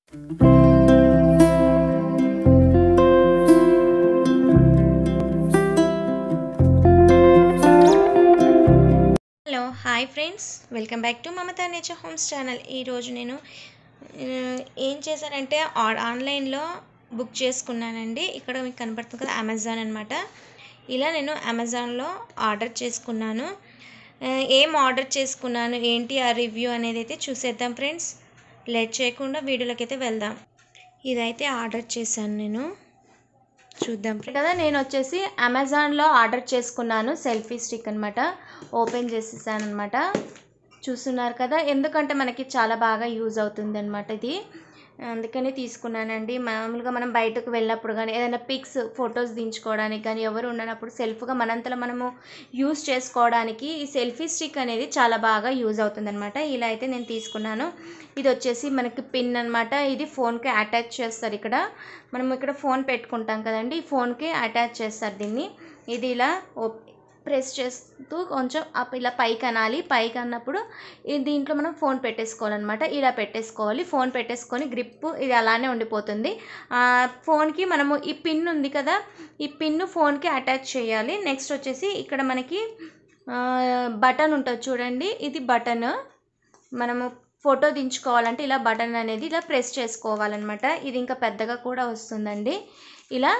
hello hi friends welcome back to Mamata nature homes channel ఈరోజు నేను ఆ, ఏం చేశానంటే ఆ- ఆన్లైన్లో బుక్ చేసుకున్నానండి ఇక్కడ మీకు కనపడుతుంది కదా అమెజాన్ అనమాట ఇలా నేను అమెజాన్లో ఆర్డర్ చేసుకున్నాను ఆ, ఏం ఆర్డర్ చేసుకున్నాను ఏంటి ఆ రివ్యూ అనేది అయితే చూసేద్దాం ఫ్రెండ్స్ లేట్ చేయకుండా వీడియోలోకి అయితే వెళ్దాం ఇదైతే ఆర్డర్ చేశాను నేను చూద్దాం కదా నేను వచ్చేసి అమెజాన్లో ఆర్డర్ చేసుకున్నాను సెల్ఫీ స్టిక్ అనమాట ఓపెన్ చేసేసాను అనమాట చూస్తున్నారు కదా ఎందుకంటే మనకి చాలా బాగా యూజ్ అవుతుంది అనమాట ఇది అందుకని తీసుకున్నానండి మామూలుగా మనం బయటకు వెళ్ళినప్పుడు కానీ ఏదైనా పిక్స్ ఫొటోస్ దించుకోవడానికి కానీ ఎవరు ఉండనప్పుడు సెల్ఫ్గా మనంతలో మనము యూజ్ చేసుకోవడానికి ఈ సెల్ఫీ స్టిక్ అనేది చాలా బాగా యూజ్ అవుతుంది అనమాట ఇలా అయితే నేను తీసుకున్నాను ఇది వచ్చేసి మనకి పిన్ అనమాట ఇది ఫోన్కి అటాచ్ చేస్తారు ఇక్కడ మనం ఇక్కడ ఫోన్ పెట్టుకుంటాం కదండి ఈ ఫోన్కి అటాచ్ చేస్తారు దీన్ని ఇది ఇలా ఓప్- ప్రెస్ చేస్తూ కొంచెం అప్ ఇలా పైకి అనాలి పైకి అన్నప్పుడు ఈ దీంట్లో మనం ఫోన్ పెట్టేసుకోవాలన్నమాట ఇలా పెట్టేసుకోవాలి ఫోన్ పెట్టేసుకొని గ్రిప్ ఇది అలానే ఉండిపోతుంది ఆ, ఫోన్కి మనము ఈ పిన్ ఉంది కదా ఈ పిన్ ఫోన్కి అటాచ్ చేయాలి నెక్స్ట్ వచ్చేసి ఇక్కడ మనకి బటన్ ఉంటుంది చూడండి ఇది బటన్ మనము ఫోటో దించుకోవాలంటే ఇలా బటన్ అనేది ఇలా ప్రెస్ చేసుకోవాలన్నమాట ఇది ఇంకా పెద్దగా కూడా వస్తుందండి ఇలా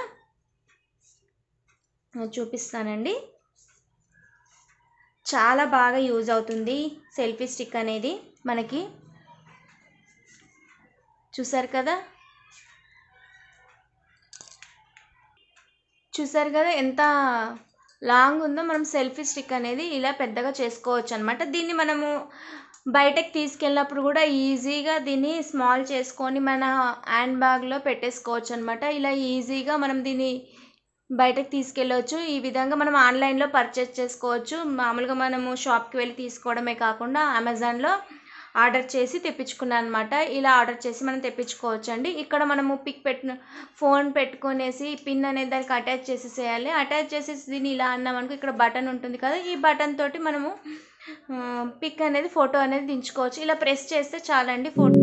చూపిస్తానండి చాలా బాగా యూజ్ అవుతుంది సెల్ఫీ స్టిక్ అనేది మనకి చూసారు కదా చూసారు కదా ఎంత లాంగ్ ఉందో మనం సెల్ఫీ స్టిక్ అనేది ఇలా పెద్దగా చేసుకోవచ్చు అనమాట దీన్ని మనము బయటకు తీసుకెళ్ళినప్పుడు కూడా ఈజీగా దీన్ని స్మాల్ చేసుకొని మన హ్యాండ్ బ్యాగ్లో పెట్టేసుకోవచ్చు అనమాట ఇలా ఈజీగా మనం దీన్ని బయటకు తీసుకెళ్ళవచ్చు ఈ విధంగా మనం ఆన్లైన్లో పర్చేస్ చేసుకోవచ్చు మామూలుగా మనము షాప్కి వెళ్ళి తీసుకోవడమే కాకుండా అమెజాన్లో ఆర్డర్ చేసి తెప్పించుకున్నాను అనమాట ఇలా ఆర్డర్ చేసి మనం తెప్పించుకోవచ్చు అండి ఇక్కడ మనము పిక్ పెట్టిన ఫోన్ పెట్టుకొనేసి పిన్ అనేది దానికి అటాచ్ చేసేసేయాలి అటాచ్ చేసేసి దీన్ని ఇలా అన్నామనుకో ఇక్కడ బటన్ ఉంటుంది కదా ఈ బటన్ తోటి మనము పిక్ అనేది ఫోటో అనేది దించుకోవచ్చు ఇలా ప్రెస్ చేస్తే చాలండి ఫోటో